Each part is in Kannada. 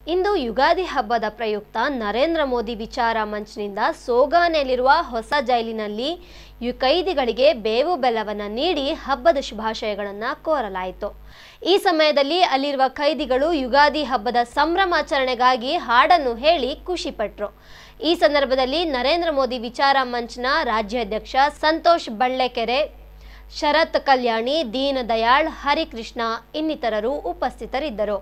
ಇಂದು ಯುಗಾದಿ ಹಬ್ಬದ ಪ್ರಯುಕ್ತ ನರೇಂದ್ರ ಮೋದಿ ವಿಚಾರ ಮಂಚ್ನಿಂದ ಸೋಗಾನೆಯಲ್ಲಿರುವ ಹೊಸ ಜೈಲಿನಲ್ಲಿ ಯು ಕೈದಿಗಳಿಗೆ ಬೇವು ಬೆಲ್ಲವನ್ನು ನೀಡಿ ಹಬ್ಬದ ಶುಭಾಶಯಗಳನ್ನು ಕೋರಲಾಯಿತು ಈ ಸಮಯದಲ್ಲಿ ಅಲ್ಲಿರುವ ಕೈದಿಗಳು ಯುಗಾದಿ ಹಬ್ಬದ ಸಂಭ್ರಮಾಚರಣೆಗಾಗಿ ಹಾಡನ್ನು ಹೇಳಿ ಖುಷಿಪಟ್ರು ಈ ಸಂದರ್ಭದಲ್ಲಿ ನರೇಂದ್ರ ಮೋದಿ ವಿಚಾರ ಮಂಚ್ನ ರಾಜ್ಯಾಧ್ಯಕ್ಷ ಸಂತೋಷ್ ಬಳ್ಳೆಕೆರೆ ಶರತ್ ಕಲ್ಯಾಣಿ ದೀನ್ ದಯಾಳ್ ಹರಿಕೃಷ್ಣ ಇನ್ನಿತರರು ಉಪಸ್ಥಿತರಿದ್ದರು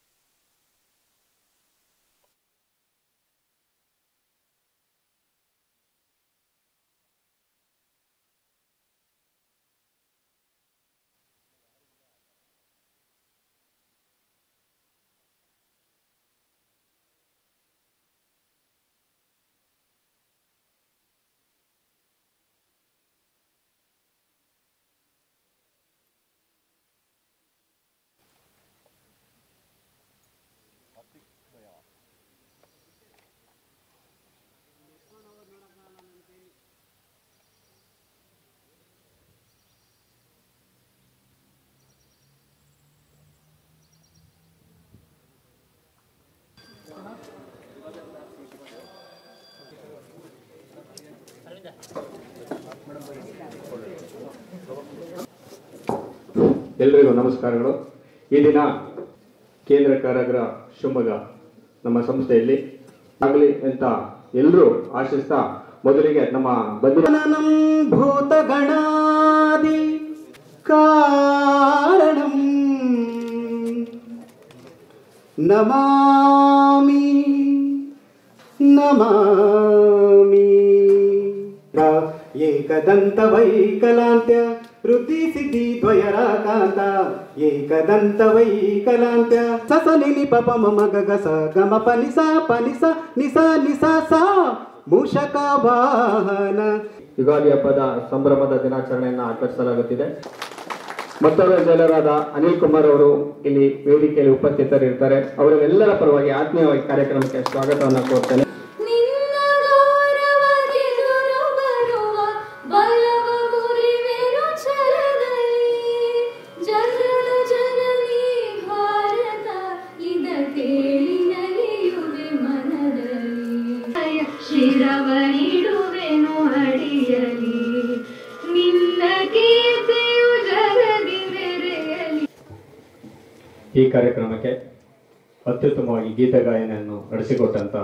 ಎಲ್ರಿಗೂ ನಮಸ್ಕಾರಗಳು ಈ ದಿನ ಕೇಂದ್ರ ಕಾರಾಗೃಹ ಶಿವಮೊಗ್ಗ ನಮ್ಮ ಸಂಸ್ಥೆಯಲ್ಲಿ ಆಗಲಿ ಅಂತ ಎಲ್ಲರೂ ಆಶಿಸ್ತಾ ಮೊದಲಿಗೆ ನಮ್ಮ ಬಂದಿನ ಜನನಂ ಭೂತಗಣಾದಿ ಕಾರಣಂ ನಮಾಮಿ ನಮಾಮಿ ರ ಏಕದಂತ ವೈಕಲಾಂತ್ಯ ವೃದ್ಧಿ ಸಿದ್ಧಿ ದ್ವಯರಾಕಾಂತ ಏಕದಂತ ವೈಕಲಾಂತ್ಯ ಸಸ ನಿಲಿ ಪಪ ಮಮ ಗಗ ಸ ಗಮ ಪನಿಸ ಪನಿಸ ನಿಸ ನಿಸ ಸ ಮೂಷಕ ವಾಹನ ಯುಗಾದಿ ಹಬ್ಬದ ಸಂಭ್ರಮದ ದಿನಾಚರಣೆಯನ್ನು ಆಚರಿಸಲಾಗುತ್ತಿದೆ ಮತ್ತೊಬ್ಬ ಜನರಾದ ಅನಿಲ್ ಕುಮಾರ್ ಅವರು ಇಲ್ಲಿ ವೇದಿಕೆಯಲ್ಲಿ ಉಪಸ್ಥಿತರಿರ್ತಾರೆ ಅವರೆಲ್ಲರ ಪರವಾಗಿ ಆತ್ಮೀಯವಾಗಿ ಕಾರ್ಯಕ್ರಮಕ್ಕೆ ಸ್ವಾಗತವನ್ನು ಕೋರ್ತೇನೆ ನಿನ್ನ ಗೌರವಗೆದುರು ಬರುವ ಬಲವ ಮುರಿವೆನು ಛಲದಲ್ಲಿ ಜನರ ಜನನಿ ಭಾರತ ಇದ ಕೇಳಿ ನಲಿಯುವೆ ಮನದಲ್ಲಿ ಶಿರವನಿಡುವೆನು ಅಡಿಯಲಿ ನಿನ್ನ ಕೀರ್ತಿಯು ಜಗದಿ ಮೆರೆಯಲಿ ಈ ಕಾರ್ಯಕ್ರಮಕ್ಕೆ ಅತ್ಯುತ್ತಮವಾಗಿ ಗೀತ ಗಾಯನವನ್ನು ನಡೆಸಿಕೊಟ್ಟಂತ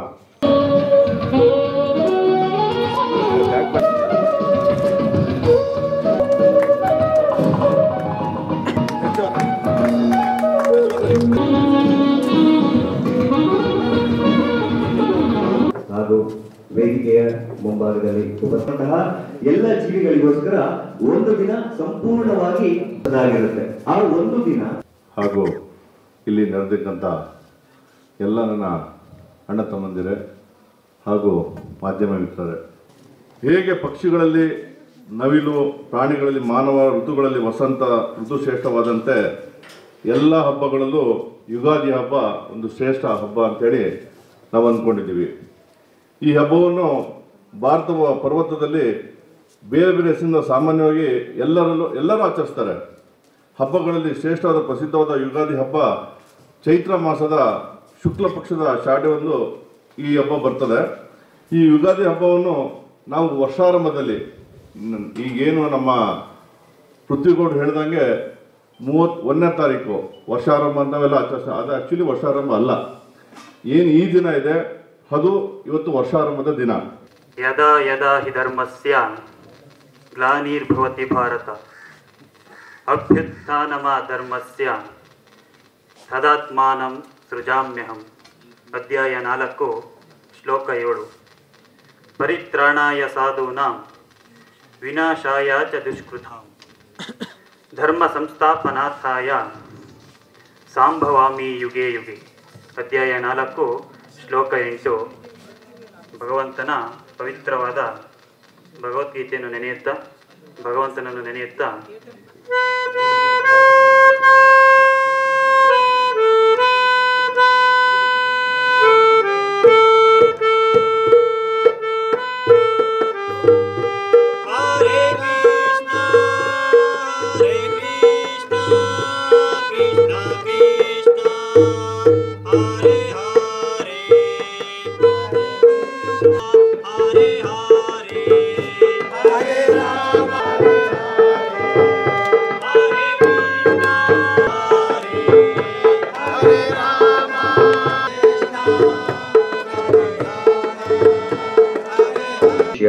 ಹಾಗೂ ವೇದಿಕೆಯ ಮುಂಭಾಗದಲ್ಲಿ ಉಪಸ್ಥಿತಂತಹ ಎಲ್ಲ ಜೀವಿಗಳಿಗೋಸ್ಕರ ಒಂದು ದಿನ ಸಂಪೂರ್ಣವಾಗಿ ಅದಾಗಿರುತ್ತೆ ಆ ಒಂದು ದಿನ ಹಾಗೂ ಇಲ್ಲಿ ನೆರೆದಿದ್ದಂಥ ಎಲ್ಲ ನನ್ನ ಅಣ್ಣ ತಮ್ಮಂದಿರೇ ಹಾಗೂ ಮಾಧ್ಯಮ ಮಿತ್ರರೇ ಹೇಗೆ ಪಕ್ಷಿಗಳಲ್ಲಿ ನವಿಲು ಪ್ರಾಣಿಗಳಲ್ಲಿ ಮಾನವ ಋತುಗಳಲ್ಲಿ ವಸಂತ ಋತು ಶ್ರೇಷ್ಠವಾದಂತೆ ಎಲ್ಲ ಹಬ್ಬಗಳಲ್ಲೂ ಯುಗಾದಿ ಹಬ್ಬ ಒಂದು ಶ್ರೇಷ್ಠ ಹಬ್ಬ ಅಂತೇಳಿ ನಾವು ಅಂದ್ಕೊಂಡಿದ್ದೀವಿ ಈ ಹಬ್ಬವನ್ನು ಭಾರತದ ಪರ್ವತದಲ್ಲಿ ಬೇರೆ ಬೇರೆ ಹೆಸರಿನ ಸಾಮಾನ್ಯವಾಗಿ ಎಲ್ಲರಲ್ಲೂ ಎಲ್ಲರೂ ಆಚರಿಸ್ತಾರೆ ಹಬ್ಬಗಳಲ್ಲಿ ಶ್ರೇಷ್ಠವಾದ ಪ್ರಸಿದ್ಧವಾದ ಯುಗಾದಿ ಹಬ್ಬ ಚೈತ್ರ ಮಾಸದ ಶುಕ್ಲ ಪಕ್ಷದ ಶಾಡೆಯೊಂದು ಈ ಹಬ್ಬ ಬರ್ತದೆ ಈ ಯುಗಾದಿ ಹಬ್ಬವನ್ನು ನಾವು ವರ್ಷಾರಂಭದಲ್ಲಿ ನ್- ಈಗೇನು ನಮ್ಮ ಪೃಥ್ವಿಗೌಡರು ಹೇಳ್ದಂಗೆ ಮೂವತ್ ಒಂದನೇ ತಾರೀಕು ವರ್ಷಾರಂಭ ಅಂತ ನಾವೆಲ್ಲ ಆಚರಿಸ ಅದು ಆ್ಯಕ್ಚುಲಿ ವರ್ಷಾರಂಭ ಅಲ್ಲ ಏನು ಈ ದಿನ ಇದೆ ಅದು ಇವತ್ತು ವರ್ಷಾರಂಭದ ದಿನ ಯದಾ ಯದಾ ಹಿ ಧರ್ಮಸ್ಯ ಗ್ಲಾನಿರ್ಭವತಿ ಭಾರತ ಅಭ್ಯುತ್ಥಾನಮ ಧರ್ಮಸ್ಯ ತದಾತ್ಮಾನಂ ಸೃಜಾಮ್ಯಹಂ ಅಧ್ಯಾಯ ನಾಲ್ಕು ಶ್ಲೋಕ ಏಳು ಪರಿತ್ರಾಣಾಯ ಸಾಧೂನಾಂ ವಿನಾಶಾಯ ಚ ದುಷ್ಕೃತಾಂ ಧರ್ಮ ಸಂಸ್ಥಾಪನಾರ್ಥಾಯ ಸಾಂಭವಾಮಿ ಯುಗೆ ಯುಗೆ ಅಧ್ಯಾಯ ನಾಲ್ಕು ಶ್ಲೋಕ ಎಂಟು ಭಗವಂತನ ಪವಿತ್ರವಾದ ಭಗವದ್ಗೀತೆಯನ್ನು ನೆನೆಯುತ್ತಾ ಭಗವಂತನನ್ನು ನೆನೆಯುತ್ತಾ Hare Krishna, Hare Krishna, Krishna Krishna, Hare Hare.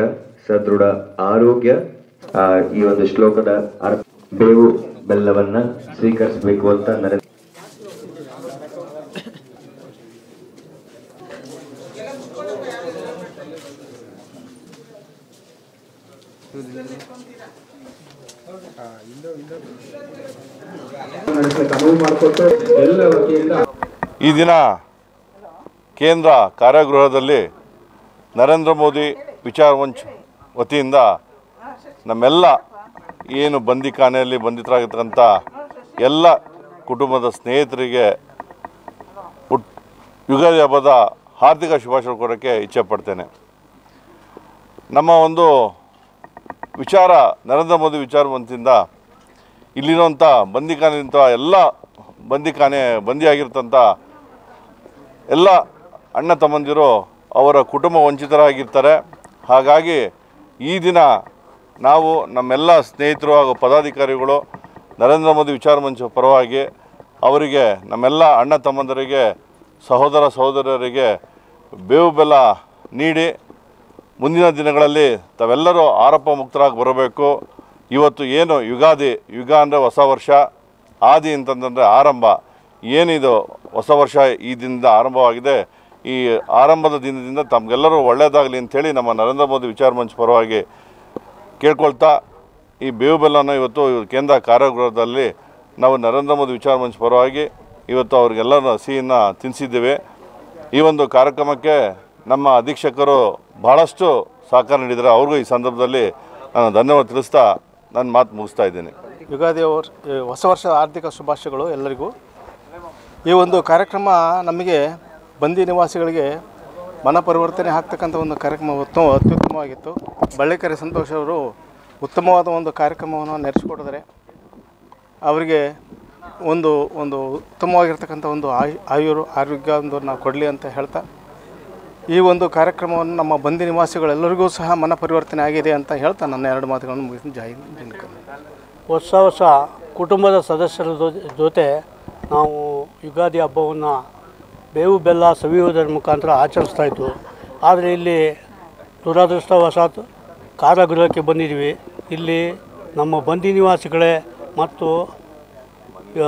ಸದೃಢ ಆರೋಗ್ಯ ಆ, ಈ ಒಂದು ಶ್ಲೋಕದ ಅರ್ಥ ಬೇವು ಬೆಲ್ಲವನ್ನ ಸ್ವೀಕರಿಸಬೇಕು ಅಂತ ನರೇಂದ್ರ ನಡೆಸಲಿಕ್ಕೆ ಅನುವು ಮಾಡಿಕೊಟ್ಟು ಎಲ್ಲ ವತಿಯಿಂದ ಈ ದಿನ ಕೇಂದ್ರ ಕಾರಾಗೃಹದಲ್ಲಿ ನರೇಂದ್ರ ಮೋದಿ ವಿಚಾರ ಮಂಚ್ ವತಿಯಿಂದ ನಮ್ಮೆಲ್ಲ ಏನು ಬಂದಿಖಾನೆಯಲ್ಲಿ ಬಂಧಿತರಾಗಿರ್ತಕ್ಕಂಥ ಎಲ್ಲ ಕುಟುಂಬದ ಸ್ನೇಹಿತರಿಗೆ ಹುಟ್ ಯುಗಾದಿ ಹಬ್ಬದ ಹಾರ್ದಿಕ ಶುಭಾಶಯ ಕೊಡೋಕ್ಕೆ ಇಚ್ಛೆ ಪಡ್ತೇನೆ ನಮ್ಮ ಒಂದು ವಿಚಾರ ನರೇಂದ್ರ ಮೋದಿ ವಿಚಾರ ಮಂಚಿಂದ ಇಲ್ಲಿರುವಂಥ ಬಂದಿಖಾನೆಯಿಂದ ಎಲ್ಲ ಬಂದಿಖಾನೆ ಬಂದಿಯಾಗಿರ್ತಂಥ ಎಲ್ಲ ಅಣ್ಣ ತಮ್ಮಂದಿರು ಅವರ ಕುಟುಂಬ ವಂಚಿತರಾಗಿರ್ತಾರೆ ಹಾಗಾಗಿ ಈ ದಿನ ನಾವು ನಮ್ಮೆಲ್ಲ ಸ್ನೇಹಿತರು ಹಾಗೂ ಪದಾಧಿಕಾರಿಗಳು ನರೇಂದ್ರ ಮೋದಿ ವಿಚಾರ ಮಂಚ ಪರವಾಗಿ ಅವರಿಗೆ ನಮ್ಮೆಲ್ಲ ಅಣ್ಣ ತಮ್ಮಂದರಿಗೆ ಸಹೋದರ ಸಹೋದರರಿಗೆ ಬೇವು ಬೆಲ್ಲ ನೀಡಿ ಮುಂದಿನ ದಿನಗಳಲ್ಲಿ ತಾವೆಲ್ಲರೂ ಆರೋಪ ಮುಕ್ತರಾಗಿ ಬರಬೇಕು ಇವತ್ತು ಏನು ಯುಗಾದಿ ಯುಗ ಅಂದರೆ ಹೊಸ ವರ್ಷ ಆದಿ ಅಂತಂದರೆ ಆರಂಭ ಏನಿದು ಹೊಸ ವರ್ಷ ಈ ದಿನದಿಂದ ಆರಂಭವಾಗಿದೆ ಈ ಆರಂಭದ ದಿನದಿಂದ ತಮಗೆಲ್ಲರೂ ಒಳ್ಳೆಯದಾಗಲಿ ಅಂಥೇಳಿ ನಮ್ಮ ನರೇಂದ್ರ ಮೋದಿ ವಿಚಾರ ಮಂಚ್ ಪರವಾಗಿ ಕೇಳ್ಕೊಳ್ತಾ ಈ ಬೇವು ಬೆಲ್ಲನ ಇವತ್ತು ಕೇಂದ್ರ ಕಾರಾಗೃಹದಲ್ಲಿ ನಾವು ನರೇಂದ್ರ ಮೋದಿ ವಿಚಾರ ಮಂಚ್ ಪರವಾಗಿ ಇವತ್ತು ಅವ್ರಿಗೆಲ್ಲರೂ ಸಿಹಿಯನ್ನು ತಿನ್ನಿಸಿದ್ದೇವೆ ಈ ಒಂದು ಕಾರ್ಯಕ್ರಮಕ್ಕೆ ನಮ್ಮ ಅಧೀಕ್ಷಕರು ಬಹಳಷ್ಟು ಸಹಕಾರ ನೀಡಿದ್ದಾರೆ ಅವ್ರಿಗೂ ಈ ಸಂದರ್ಭದಲ್ಲಿ ನಾನು ಧನ್ಯವಾದ ತಿಳಿಸ್ತಾ ನನ್ನ ಮಾತು ಮುಗಿಸ್ತಾ ಇದ್ದೀನಿ ಯುಗಾದಿ ವರ್ ಈ ಹೊಸ ವರ್ಷದ ಆರ್ಥಿಕ ಶುಭಾಶಯಗಳು ಎಲ್ಲರಿಗೂ ಈ ಒಂದು ಕಾರ್ಯಕ್ರಮ ನಮಗೆ ಬಂದಿ ನಿವಾಸಿಗಳಿಗೆ ಮನ ಪರಿವರ್ತನೆ ಆಗ್ತಕ್ಕಂಥ ಒಂದು ಕಾರ್ಯಕ್ರಮ ಉತ್ತಮ ಅತ್ಯುತ್ತಮವಾಗಿತ್ತು ಬಳ್ಳಿಕೆರೆ ಸಂತೋಷ್ ಅವರು ಉತ್ತಮವಾದ ಒಂದು ಕಾರ್ಯಕ್ರಮವನ್ನು ನಡೆಸಿಕೊಟ್ಟಿದ್ದಾರೆ ಅವರಿಗೆ ಒಂದು ಒಂದು ಉತ್ತಮವಾಗಿರ್ತಕ್ಕಂಥ ಒಂದು ಆಯು ಆಯುರ್ ಆರೋಗ್ಯ ಒಂದು ನಾವು ಕೊಡಲಿ ಅಂತ ಹೇಳ್ತಾ ಈ ಒಂದು ಕಾರ್ಯಕ್ರಮವನ್ನು ನಮ್ಮ ಬಂದಿ ನಿವಾಸಿಗಳೆಲ್ಲರಿಗೂ ಸಹ ಮನ ಪರಿವರ್ತನೆ ಆಗಿದೆ ಅಂತ ಹೇಳ್ತಾ ನನ್ನ ಎರಡು ಮಾತುಗಳನ್ನು ಮುಗಿಸ್ತೀನಿ ಜೈ ಹಿಂದ್, ಜೈ ಕರ್ನಾಟಕ. ಹೊಸ ಹೊಸ ಕುಟುಂಬದ ಸದಸ್ಯರ ಜೊ- ಜೊತೆ ನಾವು ಯುಗಾದಿ ಹಬ್ಬವನ್ನು ಬೇವು ಬೆಲ್ಲ ಸವಿಯುವುದರ ಮುಖಾಂತರ ಆಚರಿಸ್ತಾ ಇದ್ವು ಆದರೆ ಇಲ್ಲಿ ದುರದೃಷ್ಟವಶಾತ್ ಕಾರಾಗೃಹಕ್ಕೆ ಬಂದಿದ್ದೀವಿ ಇಲ್ಲಿ ನಮ್ಮ ಬಂದಿ ನಿವಾಸಿಗಳೇ ಮತ್ತು ಆ,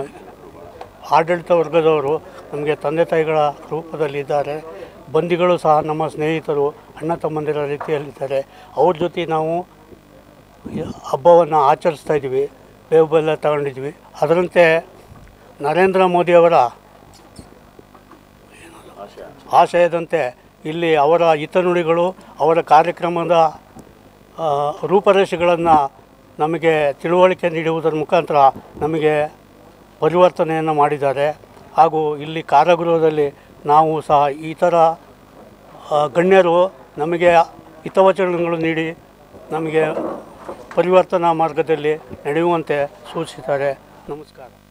ಆಡಳಿತ ವರ್ಗದವರು ನಮಗೆ ತಂದೆ ತಾಯಿಗಳ ರೂಪದಲ್ಲಿದ್ದಾರೆ ಬಂದಿಗಳು ಸಹ ನಮ್ಮ ಸ್ನೇಹಿತರು ಅಣ್ಣ ತಮ್ಮಂದಿರ ರೀತಿಯಲ್ಲಿದ್ದಾರೆ ಅವ್ರ ಜೊತೆ ನಾವು ಈ ಹಬ್ಬವನ್ನು ಆಚರಿಸ್ತಾ ಇದ್ದೀವಿ ಬೇವು ಬೆಲ್ಲ ತಗೊಂಡಿದ್ವಿ ಅದರಂತೆ ನರೇಂದ್ರ ಮೋದಿಯವರ ಆಶಯದಂತೆ ಇಲ್ಲಿ ಅವರ ಹಿತನುಡಿಗಳು ಅವರ ಕಾರ್ಯಕ್ರಮದ ಆ, ರೂಪರೇಷೆಗಳನ್ನು ನಮಗೆ ತಿಳುವಳಿಕೆ ನೀಡುವುದರ ಮುಖಾಂತರ ನಮಗೆ ಪರಿವರ್ತನೆಯನ್ನು ಮಾಡಿದ್ದಾರೆ ಹಾಗೂ ಇಲ್ಲಿ ಕಾರಾಗೃಹದಲ್ಲಿ ನಾವು ಸಹ ಈ ಥರ ಆ, ಗಣ್ಯರು ನಮಗೆ ಹಿತವಚನಗಳು ನೀಡಿ ನಮಗೆ ಪರಿವರ್ತನಾ ಮಾರ್ಗದಲ್ಲಿ ನಡೆಯುವಂತೆ ಸೂಚಿಸಿದ್ದಾರೆ ನಮಸ್ಕಾರ